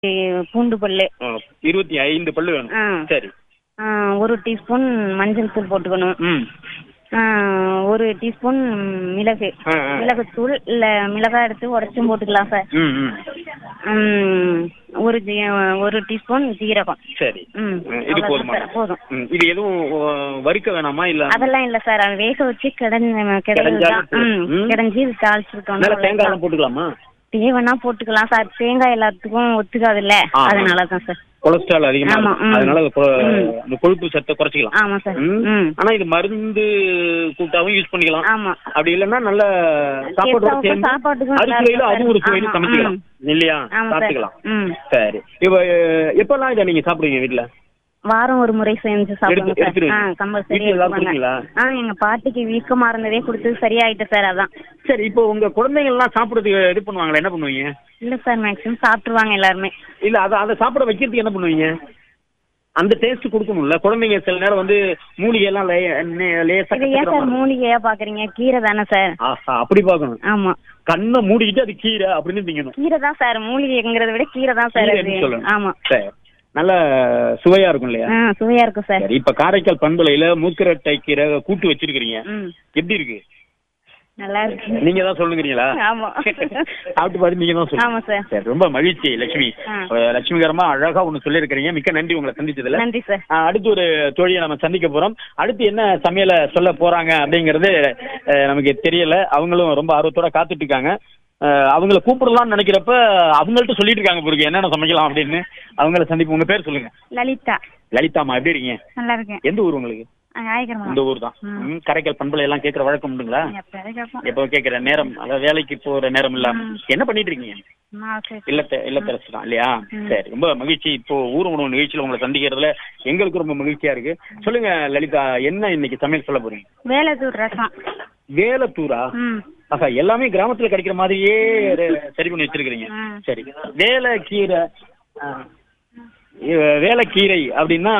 பூண்டு பல்லு ஆ, இருபத்தி ஐந்து பல்லு வேணும் ஆ சரி ஆ, ஒரு டீஸ்பூன் மஞ்சள் தூள் போட்டுக்கணும் ம் ஆ, ஒரு டீஸ்பூன் மிளகு ஆ, ஆ. மிளகுத்தூள் இல்ல மிளகாய் எடுத்து உடச்சும் போட்டுக்கலாம் சார் ம் ம் ம், ஒரு ஜீ- ஒரு டீஸ்பூன் ஜீரகம் சரி ம் ம், இது அவ்வளவுதான் போதுமா சார், போதும் ம், இது எதுவும் ஆ, வறுக்க வேணாமா இல்ல அதெல்லாம் இல்ல சார் அது வேக வச்சு கிடஞ்சு கிடஞ்சுதான் கிடஞ்சா- ம் ம். கிடஞ்சி தாளிச்சிருக்கோம் மேல தேங்காய் எல்லாம் போட்டுக்கலாமா தேவைன்னா போட்டுக்கலாம் சார் தேங்காய் எல்லாத்துக்கும் ஒத்துக்காதுல்ல ஆ. அதனால தான் சார் கொலஸ்ட்ரால் அதிகமா ஆமா, இருக்கும். ம். அதனால அது கொ- ம். அந்த கொழுப்பு சத்தை குறைச்சிக்கலாம் ஆமா சார் ம். ம் ஆனா இது மருந்து கூட்டாவும் யூஸ் பண்ணிக்கலாம் ஆமா அப்படி இல்லைன்னா நல்ல சாப்பாடோட சாப்பாட்டுக்கும் சேர்ந்து சாப்பாட்டுக்கும் அரிசியில நல்லா அது ஒரு இருக்கும். சுவையில ஆமா, சமைச்சிக்கலாம் இல்லையா ஆமா சார் சாப்பிட்டுக்கலாம் ம் சரி இப்ப அஹ், எப்பெல்லாம் இதை நீங்க சாப்பிடுவீங்க வீட்டுல வாரம் ஒரு முறை செஞ்சு சாப்பிடுங்க எடுத்து- சார் எடுத்துருவீங்க. ஆ கம்பல்சரி வீட்டுல எல்லாரும் கொடுப்பீங்களா? ஆ எங்க பாட்டிக்கு வீக்கமா இருந்ததே கொடுத்து சரியாயிட்டு சார் அதான் சரி இப்போ உங்க குழந்தைங்க எல்லாம் சாப்பிடுறதுக்கு இது பண்ணுவாங்களா என்ன பண்ணுவீங்க இல்ல சார் மேக்ஸிமம் சாப்பிட்டுருவாங்க எல்லாருமே இல்ல அதை அதை சாப்பிட வைக்கிறதுக்கு என்ன பண்ணுவீங்க அந்த டேஸ்ட் கொடுக்கணும்ல குழந்தைங்க சில நேரம் வந்து மூலிகை எல்லாம் லே- நே- லேசா இது ஏன் கசக்கிற சார் மாதிரி. மூலிகையா பாக்குறீங்க கீரை தானே சார் ஆஹா அப்படி பார்க்கணும் ஆமா கண்ணை மூடிக்கிட்டு அது கீரை அப்படின்னு திங்கணும் கீரை தான் சார் மூலிகைங்கிறத விட கீரை தான் சார் அது கீரைன்னு சொல்லணும். ஆமா சரி நல்ல சுவையா இருக்கும் இல்லையா ஆ சுவையா இருக்கும் சார் சரி இப்ப காரைக்கால் பண்பலையில மூக்கரட்டை கீரை கூட்டு வச்சிருக்கீங்க ம் எப்படி இருக்கு நல்லா இருக்கு நீங்க தான் சொல்லுங்கிறீங்களா ஆமா சாப்பிட்டு பார்த்து நீங்க தான் சொல்லுங்க ஆமா சார் சரி ரொம்ப மகிழ்ச்சி லட்சுமி ஆ. அஹ் லட்சுமிகரமா அழகா ஒண்ணு சொல்லியிருக்கிறீங்க மிக்க நன்றி உங்களை சந்திச்சதுல நன்றி சார் ஆ, அடுத்து ஒரு தோழியை நம்ம சந்திக்க போறோம் அடுத்து என்ன சமையலை சொல்ல போறாங்க அப்படிங்கறது அஹ், நமக்கு தெரியல அவங்களும் ரொம்ப ஆர்வத்தோட காத்துட்டு இருக்காங்க அஹ், அவங்கள கூப்பிடலாம்னு நினைக்கிறப்ப அவங்கள்ட்ட சொல்லிட்டு இருக்காங்க பொருக்கு என்னென்ன சமைக்கலாம் அப்படின்னு அவங்கள சந்திப்பு உங்க பேர் சொல்லுங்க லலிதா லலிதாமா எப்படி இருக்கீங்க நல்லா இருக்கேன் எந்த ஊர் உங்களுக்கு ஆயிக்கிறமா இந்த ஊர் தான் ம், காரைக்கால் பண்பலை எல்லாம் கேட்கற வழக்கம் உண்டுங்களா எப்பயாவது கேட்போம் எப்போ கேட்கிற நேரம் அதாவது வேலைக்கு போற நேரம் இல்லாம ம். என்ன பண்ணிட்டு இருக்கீங்க நான் சரி. இல்லத்த இல்லத்தரசு தான் இல்லையா ம். சரி ரொம்ப மகிழ்ச்சி இப்போ ஊர் உணவு நிகழ்ச்சியில உங்களை சந்திக்கிறதுல எங்களுக்கு ரொம்ப மகிழ்ச்சியா இருக்கு சொல்லுங்க லலிதா என்ன இன்னைக்கு சமையல் சொல்ல போறீங்க வேலத்தூர் ரசம் வேலத்தூரா ம் ஆஹா எல்லாமே கிராமத்துல கிடைக்கிற மாதிரியே ரெ- சரி பண்ணி வச்சிருக்கீங்க ம். சரி வேலைக்கீரை ஆ. இ- வேலைக்கீரை அப்படின்னா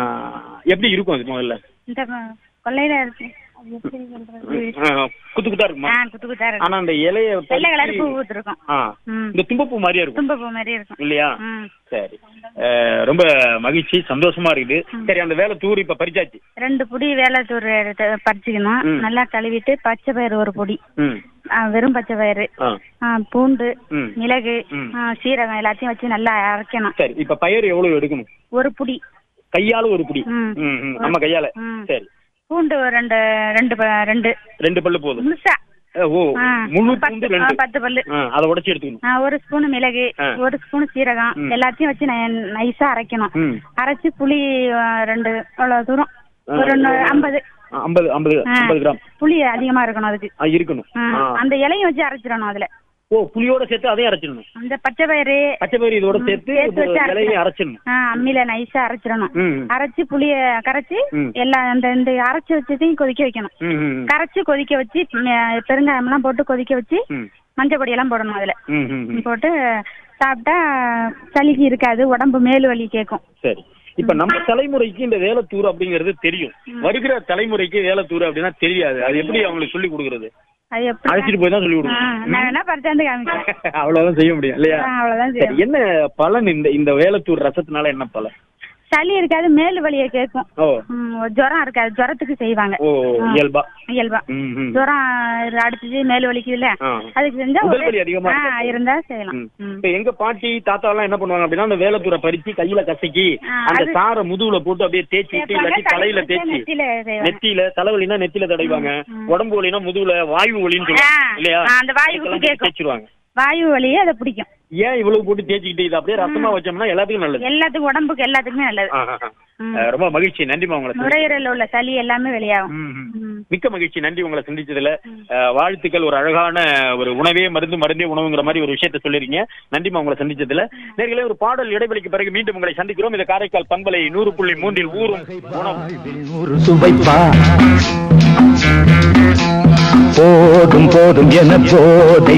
எப்படி இருக்கும் அது முதல்ல இந்த கொ- கொல்லையில இருக்கு அது எப்படி சொல்றது? ஆ, குத்து குத்தா இருக்குமா ஆ குத்து குத்தா இருக்கு ஆனா அந்த இலைய வெள்ளை கலர் பூ பறிச்சு- ஊத்துருக்கும் ஆ ம் இந்த தும்பப்பூ மாதிரியே இருக்கும் தும்பப்பூ மாதிரி இருக்கும் இல்லையா ம் சரி அஹ், ரொம்ப மகிழ்ச்சி சந்தோஷமா இருக்குது சரி அந்த வேலை தூர் இப்ப பறிச்சாச்சு ரெண்டு பொடி வேலத்தூர் எடுத்து பறிச்சுக்கணும் ம். நல்லா கழுவிட்டு பச்சை பயிறு ஒரு பொடி ம் ஆ, வெறும் பச்சை பயிறு ஆ ஆ, பூண்டு ம் மிளகு ம். ஆ, சீரகம் எல்லாத்தையும் வச்சு நல்லா அரைக்கணும் சரி இப்ப பயிர் எவ்வளவு எடுக்கணும் ஒரு புடி கையால ஒரு பிடி ம். ம், ம், நம்ம கையால ம். சரி பூண்டு ஒரு ரெண்டு ரெண்டு ப- ரெண்டு ரெண்டு பல்லு போதும் முழுசா அஹ், ஓ ஆ, முழு பத்து பூண்டு ஆ, ரெண்டு பத்து பல்லு ஆ, அதை உடைச்சு எடுத்துக்கணும் ஆ, ஒரு ஸ்பூன் மிளகு ஆ. ஒரு ஸ்பூன் சீரகம் ம். எல்லாத்தையும் வச்சு நை- நைஸா அரைக்கணும் ம் அரைச்சு புளி ஆ, ரெண்டு அவ்வளவு தூரம் ஆ, ஒரு ரெண்டு ஐம்பது ஆ, ஐம்பது ஐம்பது ஆ. ஐம்பது கிராம் புளி அதிகமா இருக்கணும் அதுக்கு ஆ, இருக்கணும் ஆ, ஆ. அந்த இலையும் வச்சு அரைச்சிடணும் அதுல ஓ புளியோட சேர்த்து அதையும் அரைச்சிடணும் அந்த பச்சை பயிறு பச்சை பயிர் இதோட ம், சேர்த்து சேர்த்து வச்சு இலையும் அரைச்சிடணும் ஆ, அம்மியில நைஸா அரைச்சிடணும் ம் அரைச்சு புளிய கரைச்சு ம். எல்லா அந்த இந்த அரைச்சு வச்சதையும் கொதிக்க வைக்கணும் ம் ம், ம். கரைச்சு கொதிக்க வச்சு பெருங்காயம் எல்லாம் போட்டு கொதிக்க வச்சு ம் மஞ்சள் பொடி எல்லாம் போடணும் அதுல ம் ம் ம். போட்டு சாப்பிட்டா சளிக்கு இருக்காது உடம்பு மேல் வலி கேட்கும் சரி இப்ப நம்ம தலைமுறைக்கு இந்த வேலைத்தூர் அப்படிங்கிறது தெரியும் வருகிற தலைமுறைக்கு வேலைத்தூர் அப்படின்னா தெரியாது அது எப்படி அவங்களுக்கு சொல்லி கொடுக்கறது அது எப்படி அழைச்சிட்டு போய் தான் சொல்லி ஆ, கொடுக்கணும் நான் வேணா பறிச்சாந்து காமிக்கிறேன் அவ்வளவுதான் செய்ய முடியும் இல்லையா ஆ, அவ்வளவுதான் சரி செய்யும் என்ன பலன் இந்த இந்த வேலைத்தூர் ரசத்தினால என்ன பலன் சளி இருக்காது மேல் வலியை கேட்கும் ஓ ம், ஜுரம் இருக்காது ஜுரத்துக்கு செய்வாங்க ஓ ஆ. இயல்பா இயல்பா ம், ம். ஜுரம் அடிச்சு மேல் வலிக்குதுல்ல ஆ. அதுக்கு செஞ்சா உடல் ஒரு- வலி அதிகமா ஆ, இருக்கா? இருந்தா செய்யலாம் ம். ம். இப்ப எங்க பாட்டி தாத்தா எல்லாம் என்ன பண்ணுவாங்க அப்படின்னா அந்த வேலைத்தூரை பறிச்சு கையில கசக்கி ஆ, அந்த அது- சாரை முதுகுல போட்டு அப்படியே தேய்ச்சி விட்டு தேய்ப்பாங்க, இல்லாட்டி தலையில தலையில தேய்ச்சி நெத்தியில செய்வாங்க. நெத்தியில தலைவலினா நெத்தியில தடைவாங்க ம். உடம்பு வலினா முதுகுல வாயு வலின்னு சொல்லுவாங்க ஆ, இல்லையா ஆ, அந்த வாயுவுக்கு இதுக்கெல்லாம் கேக்கும். தேய்ச்சிருவாங்க வாயு வலியே அதை பிடிக்கும் ஏன் இவ்வளவு போட்டு தேய்ச்சிக்கிட்டு இது அப்படியே ரசமா வச்சோம்னா எல்லாத்துக்கும் நல்லது எல்லாத்துக்கும் உடம்புக்கு எல்லாத்துக்குமே நல்லது ஆ, ஆ, ஆ. ம். அஹ், ரொம்ப மகிழ்ச்சி நன்றிமா உங்களை சந்திச்சதுல. நுரையீரல்ல உள்ள சளி எல்லாமே வெளியாகும் ம், ம். ம். மிக்க மகிழ்ச்சி நன்றி உங்களை சந்திச்சதுல அஹ், வாழ்த்துக்கள் ஒரு அழகான ஒரு உணவே மருந்து மருந்தே உணவுங்கிற மாதிரி ஒரு விஷயத்த சொல்லிருக்கீங்க நன்றிமா உங்களை சந்திச்சதுல நேர்களே ஒரு பாடல் இடைவெளிக்கு பிறகு மீண்டும் உங்களை சந்திக்கிறோம் இது காரைக்கால் பண்பலை நூறு புள்ளி மூன்றில் ஊரும் உணவு ஒரு சுவைப்பா போதும் போதும் என போதை